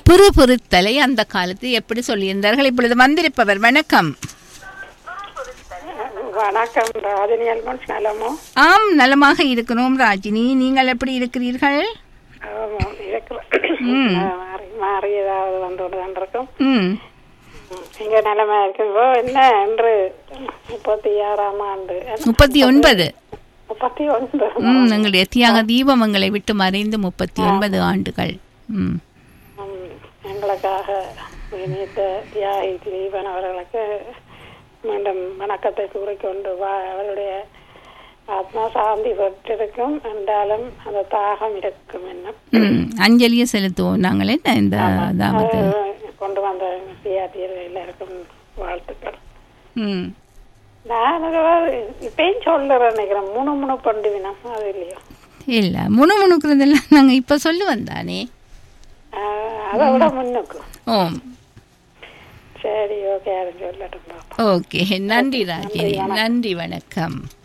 புறுபுறுத்தலை அந்த காலத்தில் எப்படி சொல்லியிருந்தார்கள் இப்பொழுது வந்திருப்பவர் வணக்கம் வணக்கம் ராஜினி அல்மன்ஸ் நலமோ ஆம் நலமாக இருக்கிறோம் ராஜினி நீங்கள் எப்படி இருக்கிறீர்கள் ஆமாம், இருக்கிறோம். ம். மாறி மாறி ஏதாவது வந்து கொண்டுதான் இருக்கும் ம் இங்க நிலைமை இருக்குங்கோ என்ன என்று முப்பத்தி ஆறாம் ஆண்டு முப்பத்தி ஒன்பது முப்பத்தி ஒன்பது ம் எங்களுடைய தியாக தீபம் எங்களை விட்டு மறைந்து முப்பத்தி ஒன்பது ஆண்டுகள் ம் ம், எங்களுக்காக நினைத்த தியாகி தீபன் அவர்களுக்கு மீண்டும் வணக்கத்தை கூறிக்கொண்டு வா அவருடைய ஆத்மா சாந்தி பெற்றிருக்கும் என்றாலும் அந்த தாகம் இருக்கும் என்ன ம் அஞ்சலியை செலுத்துவோம் நாங்கள் என்ன இந்த அதாவது அது கொண்டு வந்த சிஆர்டியில் எல்லாருக்கும் வாழ்த்துக்கள் ம் நான் அதாவது இப்பயும் சொல்லுறேன் நினைக்கிறேன் மூணு மூணு பண்டு வினம் அது இல்லையோ இல்லை முணுமுணுக்கிறதெல்லாம் நாங்கள் இப்போ சொல்லுவோம் தானே ஆஹ், அதை விட முன்னுக்கு ஓம் சரி ஓகே யாரும் சொல்லட்டும் பாப்போம். ஓகே நன்றி ராஜினி நன்றி வணக்கம்